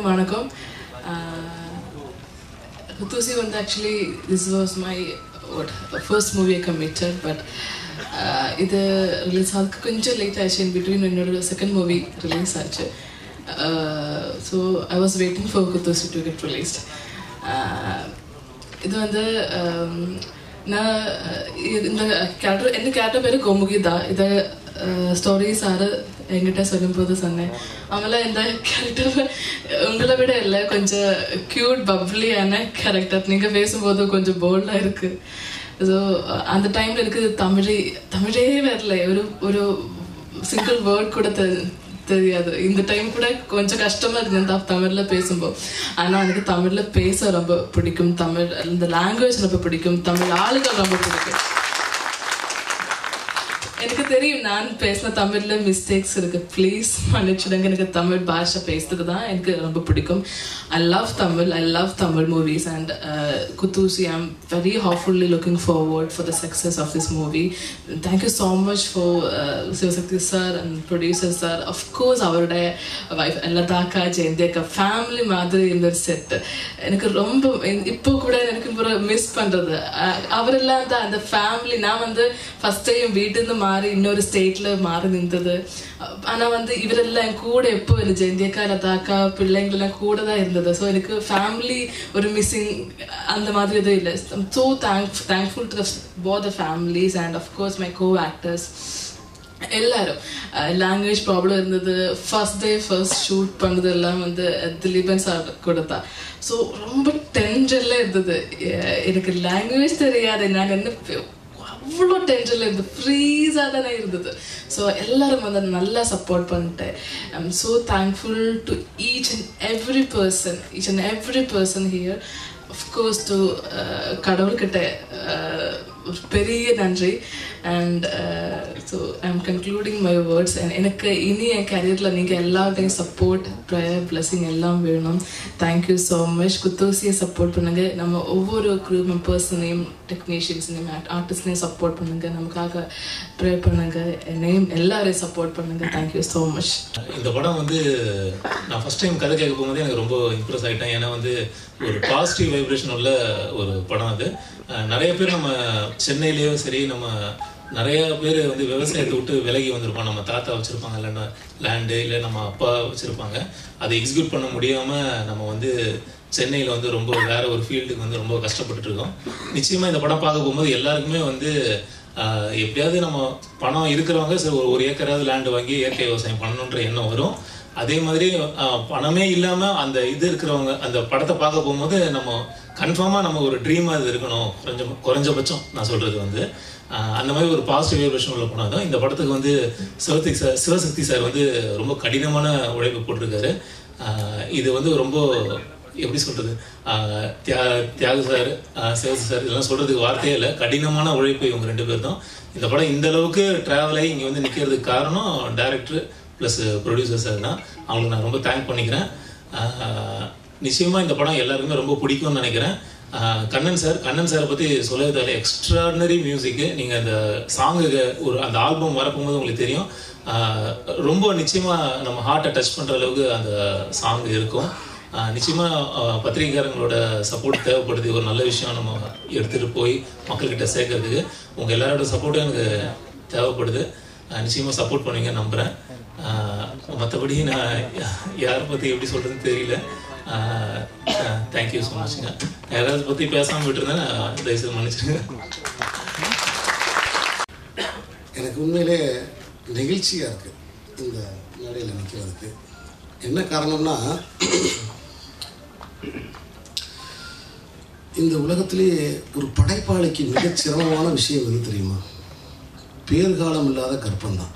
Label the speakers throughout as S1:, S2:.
S1: எல்லாருக்கும் வணக்கம் குத்தூசி வந்து actually this was my what first movie committed but இது ரிலீஸ் ஆகிறதுக்கு கொஞ்சம் லேட் ஆச்சு இன் பிட்வீன் என்னோட செகண்ட் மூவி ரிலீஸ் ஆச்சு so I was waiting for Kuthoosi to get released இது வந்து நான் இந்த கேரக்டர் என்ன கேரக்டர் பேர் கோமுகி தான் இதை ஸ்டோரி சார் என்கிட்ட சொல்லும்போது சொன்னேன் ஆಮೇಲೆ இந்த கேரக்டர் உங்களை விட இல்லை கொஞ்சம் க்யூட் பப்ளியான கேரக்டர் நீங்கள் பேசும்போது கொஞ்சம் போல்டாக இருக்கு ஸோ அந்த டைமில் எனக்கு தமிழே தமிழே வரல ஒரு ஒரு சிங்கிள் வேர்ட் கூட தெரியாது இந்த டைம் கூட கொஞ்சம் கஷ்டமா இருந்தது தமிழ்ல பேசும்போது ஆனா எனக்கு தமிழ்ல பேச ரொம்ப பிடிக்கும் தமிழ் இந்த லாங்குவேஜ் ரொம்ப பிடிக்கும் தமிழ் ஆளுகள் ரொம்ப பிடிக்கும் எனக்கு தெரியும் நான் பேசின தமிழ்ல மிஸ்டேக்ஸ் இருக்கு ப்ளீஸ் மன்னிச்சிடுங்க எனக்கு தமிழ் பாஷை பேசுறதுக்கு தான் எனக்கு ரொம்ப பிடிக்கும் I love Tamil I love Tamil movies and Kuthoosi I am very hopefully looking forward for the success of this movie thank you so much for Sivasakthi sir and producer sir of course அவருடைய வைஃப் லதாக்கா ஜெயந்தி அக்கா ஃபேமிலி மாதிரி இருந்த செட் எனக்கு ரொம்ப இப்போ கூட எனக்கு மிஸ் பண்றது அவரெல்லாம் தான் அந்த ஃபேமிலி நான் வந்து ஃபர்ஸ்ட் டைம் வீட்டில் மாறி இன்னொரு ஸ்டேட்ல மாறி நின்றது ஆனா வந்து இவரெல்லாம் என் கூட எப்போ இந்த ஜெயந்தியக்கா லதாக்கா பிள்ளைங்களெல்லாம் கூட தான் இருந்தது ஸோ எனக்கு ஃபேமிலி ஒரு மிஸ்ஸிங் அந்த மாதிரி எதுவும் இல்லை so thank thankful to both the families and of course my co actors எல்லாரும் லாங்குவேஜ் ப்ராப்ளம் இருந்தது ஃபர்ஸ்ட் டே ஃபர்ஸ்ட் ஷூட் பண்ணது எல்லாம் வந்து திலீபன் சார் கொடுத்தா ஸோ ரொம்ப டென்ஷன்ல இருந்தது எனக்கு லாங்குவேஜ் தெரியாது நான் என்ன அவ்வளோ டென்ஷனில் இருந்து ஃப்ரீஸாக தானே இருந்தது ஸோ எல்லாரும் வந்து நல்லா சப்போர்ட் பண்ணிட்டேன் I am so thankful to each and every person each and every person here of course to கடவுள்கிட்ட ஒரு பெரிய நன்றி and so I am concluding my words and எனக்கு இனி என் கரியரில் நீங்கள் எல்லாத்தையும் சப்போர்ட் ப்ரேயர் பிளஸிங் எல்லாம் வேணும் தேங்க்யூ ஸோ மச் குத்தோசியை சப்போர்ட் பண்ணுங்க நம்ம ஒவ்வொரு க்ரூ மெம்பர்ஸ்னையும் டெக்னீஷியன்ஸ்னையும் ஆர்டிஸ்ட்னையும் சப்போர்ட் பண்ணுங்க நமக்காக ப்ரே பண்ணுங்க என்னையும் எல்லாரையும் சப்போர்ட் பண்ணுங்க தேங்க்யூ ஸோ மச்
S2: இந்த படம் வந்து நான் ஃபர்ஸ்ட் டைம் கதை கேட்க போகும்போது எனக்கு ரொம்ப இம்ப்ரெஸ் ஆகிட்டேன் ஏன்னா வந்து ஒரு பாசிட்டிவ் வைப்ரேஷன் உள்ள ஒரு படம் அது நிறைய பேர் நம்ம சென்னையிலேயோ சரி நம்ம நிறைய பேர் வந்து விவசாயத்தை விட்டு விலகி வந்திருப்போம் நம்ம தாத்தா வச்சுருப்பாங்க இல்லைன்னா லேண்டு இல்லை நம்ம அப்பா வச்சுருப்பாங்க அதை எக்ஸிக்யூட் பண்ண முடியாமல் நம்ம வந்து சென்னையில் வந்து ரொம்ப வேற ஒரு ஃபீல்டுக்கு வந்து ரொம்ப கஷ்டப்பட்டுட்டு இருக்கோம் நிச்சயமாக இந்த படம் பார்க்க போகும்போது எல்லாருக்குமே வந்து எப்படியாவது நம்ம பணம் இருக்கிறவங்க சரி ஒரு ஒரு ஏக்கராவது லேண்டு வாங்கி இயற்கை விவசாயம் பண்ணணுன்ற எண்ணம் வரும் அதே மாதிரி பணமே இல்லாமல் அந்த இது இருக்கிறவங்க அந்த படத்தை பார்க்க போகும்போது நம்ம கன்ஃபார்மாக நம்ம ஒரு ட்ரீமாக அது இருக்கணும் குறைஞ்ச குறைஞ்சபட்சம் நான் சொல்கிறது வந்து அந்த மாதிரி ஒரு பாசிட்டிவ் வைப்ரேஷன் உள்ள படம் தான் இந்த படத்துக்கு வந்து சிவசக்தி சார் சிவசக்தி சார் வந்து ரொம்ப கடினமான உழைப்பு போட்டிருக்காரு இது வந்து ரொம்ப எப்படி சொல்றது தியா தியாக சார் சிவசக்தி சார் இதெல்லாம் சொல்றதுக்கு வார்த்தையே இல்லை கடினமான உழைப்பு இவங்க ரெண்டு பேர் தான் இந்த படம் இந்த அளவுக்கு டிராவல் ஆகி இங்கே வந்து நிற்கிறதுக்கு காரணம் டேரக்டர் ப்ளஸ் ப்ரொடியூசர் சார் தான் அவங்களுக்கு நான் ரொம்ப தேங்க் பண்ணிக்கிறேன் நிச்சயமாக இந்த படம் எல்லாருக்குமே ரொம்ப பிடிக்கும்னு நினைக்கிறேன் கண்ணன் சார் கண்ணன் சாரை பற்றி சொல்லவே எக்ஸ்ட்ராடினரி மியூசிக்கு நீங்கள் அந்த சாங்குக்கு ஒரு அந்த ஆல்பம் வரப்போகும்போது உங்களுக்கு தெரியும் ரொம்ப நிச்சயமாக நம்ம ஹார்ட்டை டச் பண்ணுற அளவுக்கு அந்த சாங் இருக்கும் நிச்சயமாக பத்திரிகைக்காரங்களோட சப்போர்ட் தேவைப்படுது ஒரு நல்ல விஷயம் நம்ம எடுத்துகிட்டு போய் மக்கள்கிட்ட சேர்க்கறதுக்கு உங்கள் எல்லாரோட சப்போர்ட்டும் எனக்கு தேவைப்படுது நிச்சயமாக சப்போர்ட் பண்ணுவீங்க நம்புகிறேன் மற்றபடி நான் யாரை பற்றி எப்படி சொல்கிறதுன்னு தெரியல தேங்க்யூ ஸோ மச்ங்க யாராவது பற்றி பேசாமல் விட்டுருந்தேன் தயவுசெய்து மன்னிச்சிருங்க
S3: எனக்கு உண்மையிலே நெகிழ்ச்சியாக இருக்குது இந்த மேடையில் நிற்கிறதுக்கு என்ன காரணம்னா இந்த உலகத்திலேயே ஒரு படைப்பாளிக்கு மிகச் சிரமமான விஷயம் எது தெரியுமா பேர்காலம் இல்லாத கற்பந்தான்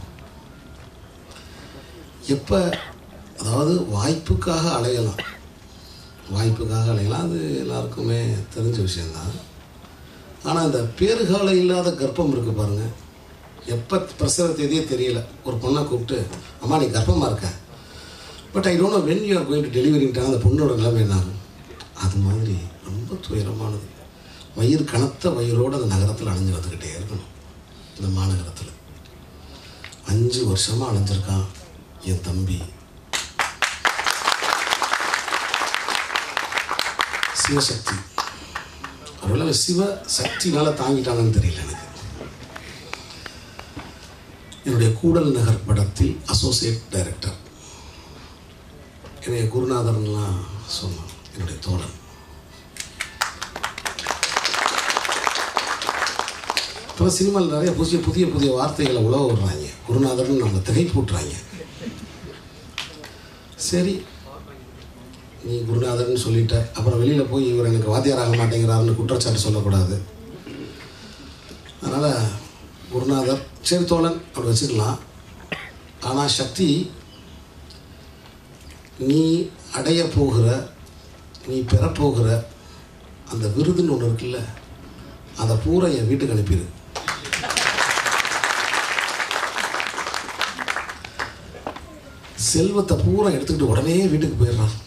S3: எப்போ அதாவது வாய்ப்புக்காக அலையலாம் வாய்ப்புக்காக அலையலாம் அது எல்லாருக்குமே தெரிஞ்ச விஷயந்தான் ஆனால் இந்த பேறுகாலம் இல்லாத கர்ப்பம் இருக்கு பாருங்க எப்போ பிரசவ தேதியே தெரியல ஒரு பொண்ணை கூப்பிட்டு அம்மா நீ கர்ப்பமாக இருக்க but I don't know when you are going to டெலிவரின்ட்டாங்க அந்த பொண்ணோட நிலைமை என்ன அது மாதிரி ரொம்ப துயரமானது வயிறு கனத்த வயிறோடு அந்த நகரத்தில் அணைஞ்சு வந்துக்கிட்டே இருக்கணும் இந்த மாநகரத்தில் அஞ்சு வருஷமாக அலைஞ்சிருக்கான் என் தம்பி சிவசக்தி ஒருவேளை சிவ சக்தினால தாங்கிட்டானு தெரியல எனக்கு என்னுடைய கூடல் நகர் படத்தில் அசோசியேட் டைரக்டர் என்னுடைய குருநாதர்லாம் சொன்னான் என்னுடைய தோழன் இப்போ சினிமாவில் நிறைய புதிய புதிய புதிய வார்த்தைகளை உழவ விடுறாங்க குருநாதர்னு நம்ம திகைப்பூட்டுறாங்க சரி நீ குருநாதர்னு சொல்லிட்ட அப்புறம் வெளியில் போய் இவர் எனக்கு வாத்தியாராக மாட்டேங்கிறாருன்னு குற்றச்சாட்டு சொல்லக்கூடாது அதனால் குருநாதர் சரி தோழன் அப்படி வச்சுக்கலாம் ஆனால் சக்தி நீ அடைய போகிற நீ பெறப்போகிற அந்த விருதுன்னு ஒன்று இருக்குல்ல அதை பூரா என் வீட்டுக்கு அனுப்பிடு செல்வத்தை பூரா எடுத்துக்கிட்டு உடனே வீட்டுக்கு போயிடுறான்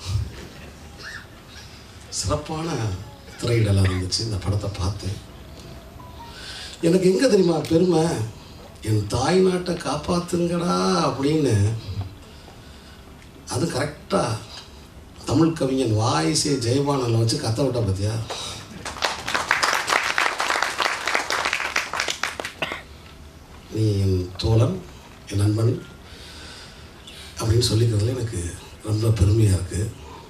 S3: சிறப்பான திரையிடலாம் இருந்துச்சு இந்த படத்தை பார்த்தேன் எனக்கு எங்கே தெரியுமா பெருமை என் தாய் நாட்டை காப்பாத்துங்கடா அப்படின்னு அது கரெக்டாக தமிழ் கவிஞன் வாய்ஸே ஜெயபானனில் வச்சு கத்த விட்டா பார்த்தியா நீ என் தோழன் என் நண்பன் அப்படின்னு சொல்லிக்கிறதுல எனக்கு ரொம்ப பெருமையாக இருக்குது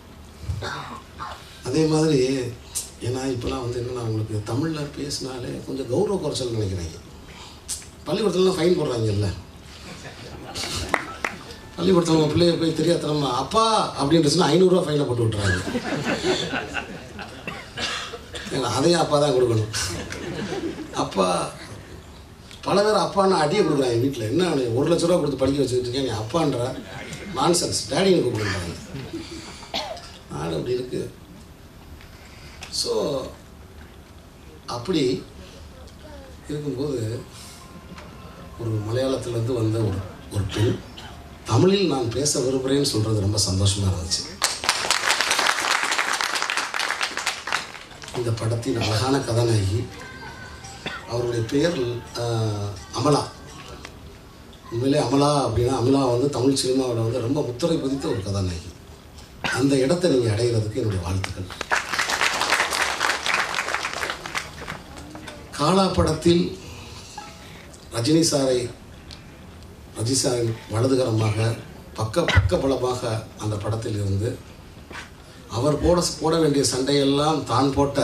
S3: அதே மாதிரி ஏன்னா இப்போலாம் வந்து என்னென்னா உங்களுக்கு தமிழில் பேசினாலே கொஞ்சம் கௌரவ குறைச்சல் நினைக்கிறாங்க பள்ளிக்கூடத்துலலாம் ஃபைன் போடுறாங்கல்ல பள்ளிக்கூடத்தில் உங்கள் பிள்ளைய போய் தெரியாதனமா அப்பா அப்படின்றச்சுன்னா ஐநூறுரூவா ஃபைனை போட்டு விட்டுறாங்க ஏன்னா அதையே அப்பா தான் கொடுக்கணும் அப்பா பல பேர் அப்பான்னு அடியை கொடுக்குறாங்க வீட்டில் என்ன நீ ஒரு லட்ச ரூபா கொடுத்து படிக்க வச்சுக்கிட்டு இருக்கேன் நீ அப்பான்ற நான்சென்ஸ் டேடின்னு கூப்பிடுறாங்க நாடு அப்படி இருக்கு ஸோ அப்படி இருக்கும்போது ஒரு மலையாளத்திலேருந்து வந்த ஒரு ஒரு பெண் தமிழில் நான் பேச விரும்புகிறேன்னு சொல்கிறது ரொம்ப சந்தோஷமாக இருந்துச்சு இந்த படத்தின் அழகான கதாநாயகி அவருடைய பெயர் ஆஹ், அமலா உண்மையிலே அமலா அப்படின்னா அமலா வந்து தமிழ் சினிமாவில் வந்து ரொம்ப முத்திரை பதித்த ஒரு கதாநாயகி அந்த இடத்தை நீங்கள் அடைகிறதுக்கு என்னுடைய வாழ்த்துக்கள் காலா படத்தில் ரஜினி சாரை ரஜினி சாரின் வலதுகரமாக பக்க பக்க பலமாக அந்த படத்தில் இருந்து அவர் போட போட வேண்டிய சண்டையெல்லாம் தான் போட்ட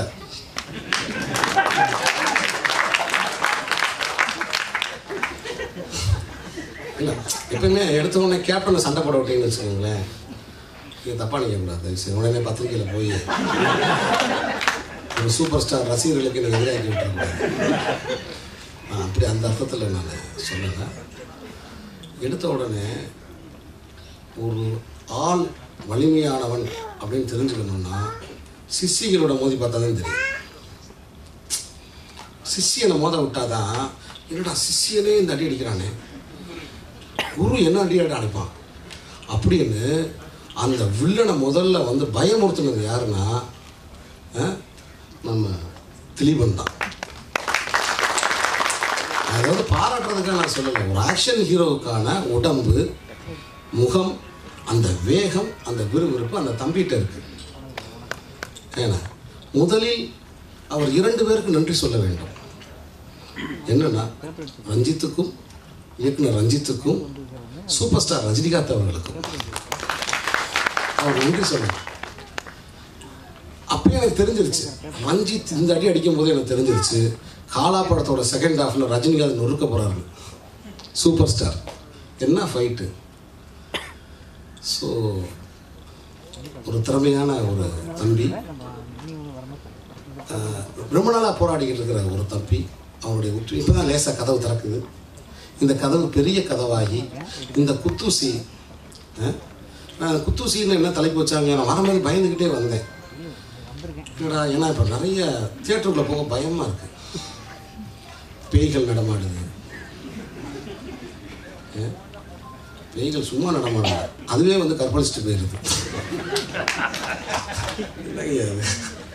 S3: இல்லை எப்பவுமே எடுத்த உடனே கேப்டனை சண்டை போட விட்டீங்கன்னு வச்சுக்கோங்களேன் நீங்கள் தப்பாக நினைக்கக்கூடாது சரி உடனே பத்திரிக்கையில் போய் ஒரு சூப்பர் ஸ்டார் ரசிகர்களுக்கு நீங்கள் எதிராக்கி விட்டுருக்கூடாது நான் அப்படி அந்த அர்த்தத்தில் நான் சொல்லலை எடுத்த உடனே ஒரு ஆள் வலிமையானவன் அப்படின்னு தெரிஞ்சுக்கணும்னா சிஷிகளோட மோதி பார்த்தா தான் தெரியும் சிஷியனை மோத விட்டாதான் என்னடா சிஷியனே இந்த அடி அடிக்கிறானே குரு என்ன அடி அடி அடிப்பான் அப்படின்னு அந்த வில்லனை முதல்ல வந்து பயமுறுத்துனது யாருன்னா அஹ், நம்ம திலீபன் தான் அதாவது பாராட்டுறதுக்காக நான் சொல்லலை ஒரு ஆக்ஷன் ஹீரோவுக்கான உடம்பு முகம் அந்த வேகம் அந்த விறுவிறுப்பு அந்த தம்பிகிட்ட இருக்கு ஏன்னா முதலில் அவர் இரண்டு பேருக்கு நன்றி சொல்ல வேண்டும் என்னன்னா ரஞ்சித்துக்கும் இயக்குனர் ரஞ்சித்துக்கும் சூப்பர் ஸ்டார் ரஜினிகாந்த் அவர்களுக்கும் அவர் நன்றி சொல்லணும் அப்பயே எனக்கு தெரிஞ்சிருச்சு ரஞ்சித் இந்த அடி அடிக்கும் போது எனக்கு தெரிஞ்சிருச்சு காலா படத்தோட செகண்ட் ஹாஃப்ல ரஜினிகாந்த் நொறுக்க போறாரு சூப்பர் ஸ்டார் என்ன ஃபைட்டு ஸோ ஒரு திறமையான ஒரு தம்பி ஆஹ், ரொம்ப நாளாக போராடிக்கிட்டு இருக்கிற ஒரு தம்பி அவருடைய உற்று இப்போ தான் லேசாக கதவு திறக்குது இந்த கதவு பெரிய கதவாகி இந்த குத்தூசி ஆஹ், நான் குத்தூசின்னு என்ன தலைப்பு வச்சாங்க நான் வரும்போது பயந்துக்கிட்டே வந்தேன் என்னடா ஏன்னா இப்போ நிறைய தியேட்டருக்குள்ளே போக பயமாக இருக்கு பேய்கள் நடமாடுது ஆ? பேய்கள் சும்மா நடமாடுது அதுவே வந்து கற்பழிச்சிட்டு போயிடுது என்னங்க அது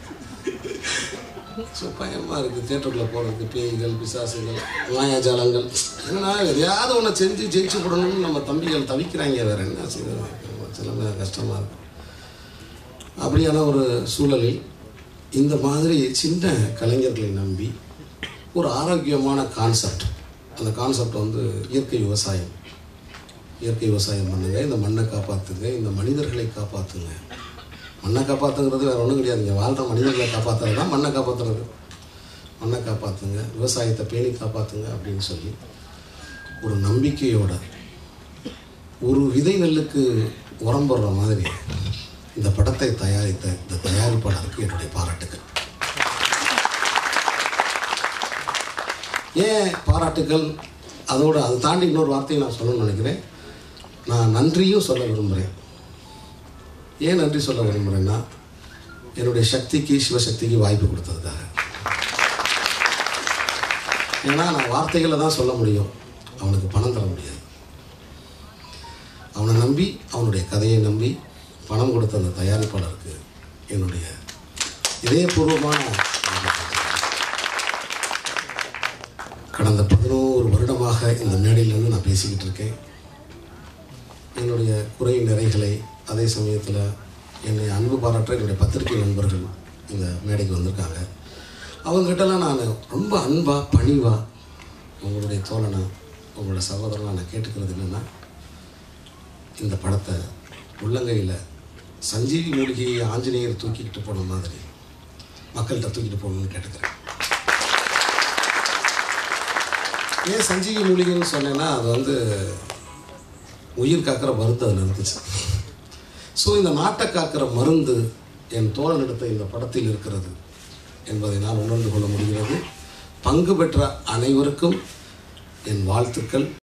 S3: ஸோ பயமாக இருக்குது தேட்டருக்குள்ளே போகிறதுக்கு பேய்கள் பிசாசுகள் மாயாஜாலங்கள் என்னன்னா எதையாவது ஒன்று செஞ்சு ஜெயிச்சு போடணும்னு நம்ம தம்பிகள் தவிக்கிறாங்க வேற என்ன செய்வது சில நேரம் கஷ்டமாக இருக்கும் அப்படியான ஒரு சூழலில் இந்த மாதிரி சின்ன கலைஞர்களை நம்பி ஒரு ஆரோக்கியமான கான்செப்ட் அந்த கான்செப்ட் வந்து இயற்கை விவசாயம் இயற்கை விவசாயம் பண்ணுங்க இந்த மண்ணை காப்பாற்றுங்க இந்த மனிதர்களை காப்பாற்றுங்க மண்ணை காப்பாற்றுங்கிறது வேறு ஒன்றும் கிடையாது இங்கே வாழ்கிற மனிதர்களை காப்பாற்றுறது தான் மண்ணை காப்பாற்றுறது மண்ணை காப்பாற்றுங்க விவசாயத்தை பேணி காப்பாற்றுங்க அப்படின்னு சொல்லி ஒரு நம்பிக்கையோட ஒரு விதை நெல்லுக்கு உரம் போடுற மாதிரி இந்த படத்தை தயாரித்த இந்த தயாரிப்பாளருக்கு என்னுடைய பாராட்டுக்கள் ஏன் பாராட்டுக்கள் அதோட அதை தாண்டி இன்னொரு வார்த்தையை நான் சொல்லணும்னு நினைக்கிறேன் நான் நன்றியும் சொல்ல விரும்புகிறேன் ஏன் நன்றி சொல்ல விரும்புகிறேன்னா என்னுடைய சக்திக்கு சிவசக்திக்கு வாய்ப்பு கொடுத்ததுக்காக ஏன்னா நான் வார்த்தைகளை தான் சொல்ல முடியும் அவனுக்கு பணம் தர முடியாது அவனை நம்பி அவனுடைய கதையை நம்பி பணம் கொடுத்த அந்த தயாரிப்பாளருக்கு என்னுடைய இதயபூர்வமான கடந்த பதினோரு வருடமாக இந்த மேடையிலேருந்து நான் பேசிக்கிட்டு இருக்கேன் என்னுடைய குறை நிறைகளை அதே சமயத்தில் என்னை அன்பு பாராட்ட என்னுடைய பத்திரிகை நண்பர்கள் இந்த மேடைக்கு வந்திருக்காங்க அவங்ககிட்டலாம் நான் ரொம்ப அன்பாக பணிவாக உங்களுடைய தோழனை உங்களோட சகோதரனை நான் கேட்டுக்கிறது என்னென்னா இந்த படத்தை உள்ளங்கையில் சஞ்சீவி மூலிகையை ஆஞ்சநேயர் தூக்கிக்கிட்டு போன மாதிரி மக்கள்கிட்ட தூக்கிட்டு போகணும்னு கேட்டுக்கிறேன் ஏன் சஞ்சீவி மூலிகைன்னு சொன்னேன்னா அது வந்து உயிர் காக்கிற மருந்து அதில் இருந்துச்சு ஸோ இந்த நாட்டை காக்கிற மருந்து என் தோழனிடத்தை இந்த படத்தில் இருக்கிறது என்பதை நான் உணர்ந்து கொள்ள முடிகிறது பங்கு பெற்ற அனைவருக்கும் என் வாழ்த்துக்கள்